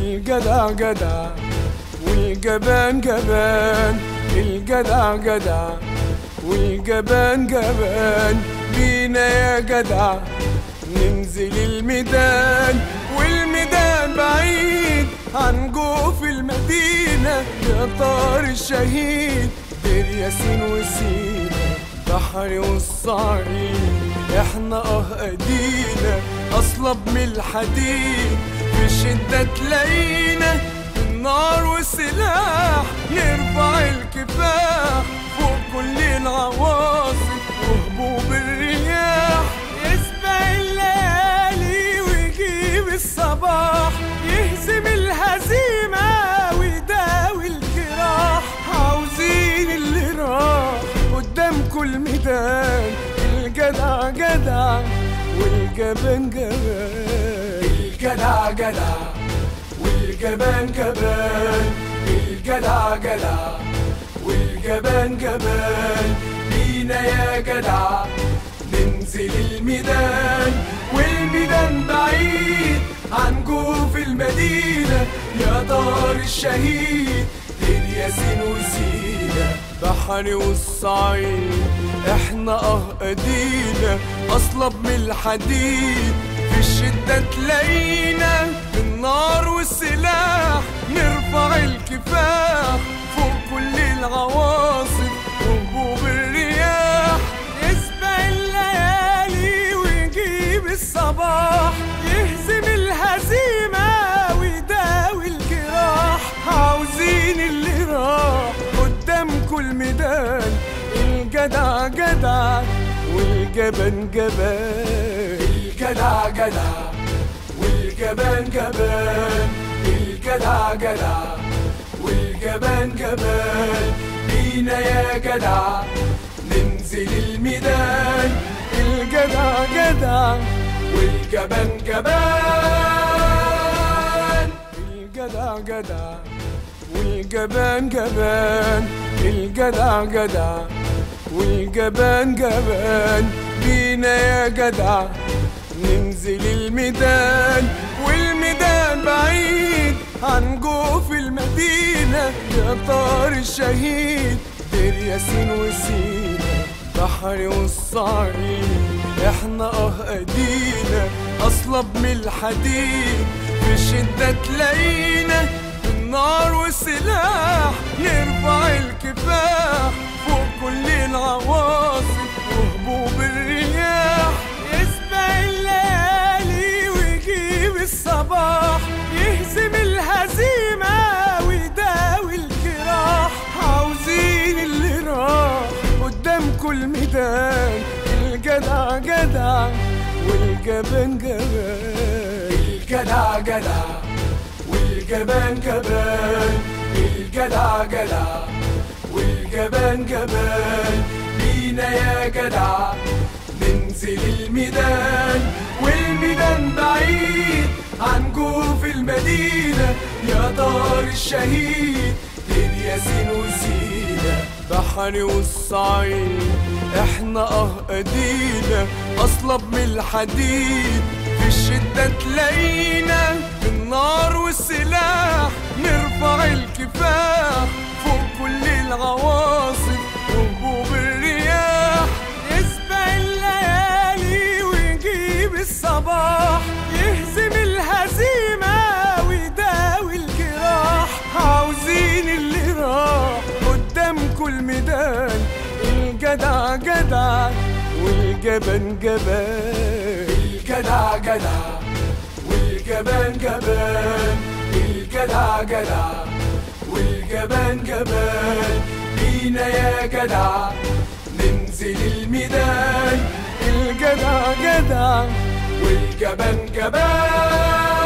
الجدع جدع والجبان جبان الجدع جدع والجبان جبان بينا يا جدع ننزل الميدان والميدان بعيد عن جوف المدينة يا طار الشهيد دير ياسين وسينا بحر والصعيد احنا اه ايدينا اصلب من الحديد في الشدة تلاقينا النار والسلاح نرفع الكفاح فوق كل العواصف وهبوب الرياح يسبق الليالي ويجيب الصباح يهزم الهزيمة ويداوي الجراح عاوزين اللي راح قدام كل ميدان الجدع جدع والجبان جبان الجدع جدع والجبان جبان الجدع جدع والجبان جبان بينا يا جدع ننزل الميدان والميدان بعيد عن جوف المدينة يا دار الشهيد دير ياسين وسينا بحري والصعيد احنا اه ايدينا اصلب من الحديد في الشدة تلاقينا النار والسلاح نرفع الكفاح فوق كل العواصف وهبوب الرياح يسبق الليالي ويجيب الصباح يهزم الهزيمة ويداوي الجراح عاوزين اللي راح قدام كل ميدان الجدع جدع والجبان جبان الجدع جدع والجبان جبان الجدع جدع والجبان جبان بينا يا جدع ننزل الميدان الجدع جدع والجبان جبان الجدع جدع والجبان جبان الجدع جدع والجبان جبان بينا يا جدع ننزل الميدان والميدان بعيد عن جوف المدينة يا طار الشهيد دير ياسين وسينا بحري والصعيد احنا اه ايدينا اصلب من الحديد في الشدة تلاقينا النار والسلاح نرفع الكفاح فوق كل العواصف وهبوب الرياح يسبق الليالي ويجيب الصباح يهزم الهزيمة ويداوي الجراح عاوزين اللي راح قدام كل ميدان الجدع جدع والجبان جبان الجدع جدع والجبان جبان الجدع جدع والجبان جبان بينا يا جدع ننزل الميدان والميدان بعيد عن جوف المدينة يا دار الشهيد دير ياسين وسينا بحري والصعيد احنا اه ايدينا اصلب من الحديد في الشدة تلاقينا النار والسلاح نرفع الكفاح فوق كل العواصف وهبوب الرياح يسبق الليالي ويجيب الصباح يهزم الهزيمة ويداوي الجراح عاوزين اللي راح قدام كل ميدان الجدع جدع والجبان جبان الجدع جدع والجبان جبان الجدع جدع والجبان جبان بينا يا جدع ننزل الميدان الجدع جدع والجبان جبان